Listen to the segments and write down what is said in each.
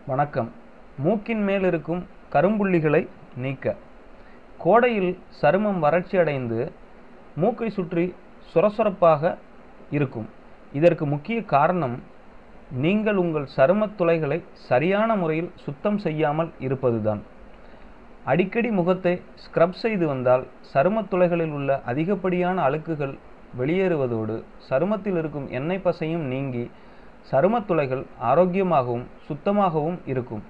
வணக்கம் மூக்கின் மேல் இருக்கும் கரும்புள்ளிகளை நீக்க கோடையில் சருமம் வறட்சி அடைந்து மூக்கை சுற்றி சொரசொரப்பாக இருக்கும் இதற்கு முக்கிய காரணம் நீங்கள் உங்கள் சருமத் துளைகளை சரியான முறையில் சுத்தம் செய்யாமல் இருப்பதுதான் அடிக்கடி முகத்தை ஸ்க்ரப் செய்து வந்தால் சருமத் துளைகளில் உள்ள அதிகப்படியான அழுக்குகள் வெளியேறுவதோடு சருமத்தில் இருக்கும் எண்ணெய் பசையும் நீங்கி சருமத் துளைகள் ஆரோக்கியமாகவும் சுத்தமாகவும் இருக்கும்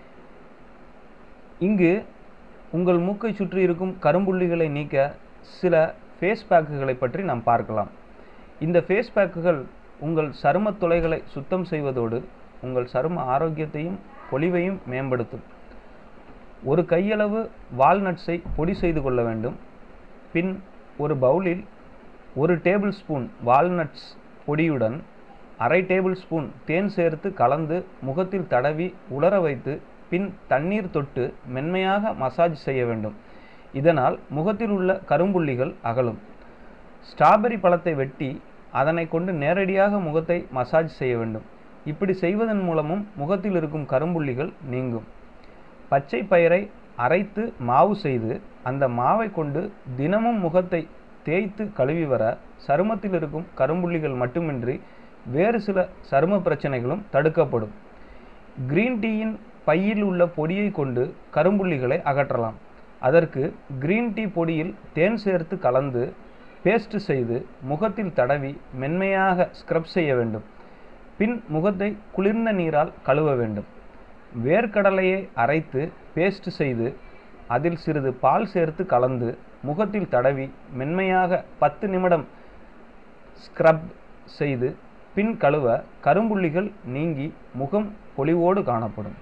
இங்கு உங்கள் மூக்கை சுற்றி இருக்கும் கரும்புள்ளிகளை நீக்க சில ஃபேஸ் பேக்குகளை பற்றி நாம் பார்க்கலாம் இந்த ஃபேஸ் பேக்குகள் உங்கள் சருமத் துளைகளை சுத்தம் செய்வதோடு உங்கள் சரும ஆரோக்கியத்தையும் பொலிவையும் மேம்படுத்தும் ஒரு கையளவு வால்நட்ஸை பொடி செய்து கொள்ள வேண்டும் பின் ஒரு பவுலில் ஒரு டேபிள் ஸ்பூன் வால்நட்ஸ் பொடியுடன் அரை டேபிள் ஸ்பூன் தேன் சேர்த்து கலந்து முகத்தில் தடவி உலர வைத்து பின் தண்ணீர் தொட்டு மென்மையாக மசாஜ் செய்ய வேண்டும் இதனால் முகத்தில் உள்ள கரும்புள்ளிகள் அகலும் ஸ்ட்ராபெரி பழத்தை வெட்டி அதனை கொண்டு நேரடியாக முகத்தை மசாஜ் செய்ய வேண்டும் இப்படி செய்வதன் மூலமும் முகத்தில் இருக்கும் கரும்புள்ளிகள் நீங்கும் பச்சை பயிரை அரைத்து மாவு செய்து அந்த மாவை கொண்டு தினமும் முகத்தை தேய்த்து கழுவி வர சருமத்தில் இருக்கும் கரும்புள்ளிகள் மட்டுமின்றி வேறு சில சரும பிரச்சனைகளும் தடுக்கப்படும் கிரீன் டீயின் பையில் உள்ள பொடியை கொண்டு கரும்புள்ளிகளை அகற்றலாம் அதற்கு கிரீன் டீ பொடியில் தேன் சேர்த்து கலந்து பேஸ்ட் செய்து முகத்தில் தடவி மென்மையாக ஸ்க்ரப் செய்ய வேண்டும் பின் முகத்தை குளிர்ந்த நீரால் கழுவ வேண்டும் வேர்க்கடலையை அரைத்து பேஸ்ட் செய்து அதில் சிறிது பால் சேர்த்து கலந்து முகத்தில் தடவி மென்மையாக பத்து நிமிடம் ஸ்க்ரப் செய்து பின் கழுவ கரும்புள்ளிகள் நீங்கி முகம் பொலிவோடு காணப்படும்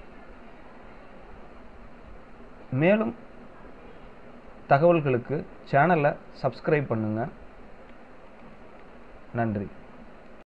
மேலும் தகவல்களுக்கு சேனலை சப்ஸ்கிரைப் பண்ணுங்கள் நன்றி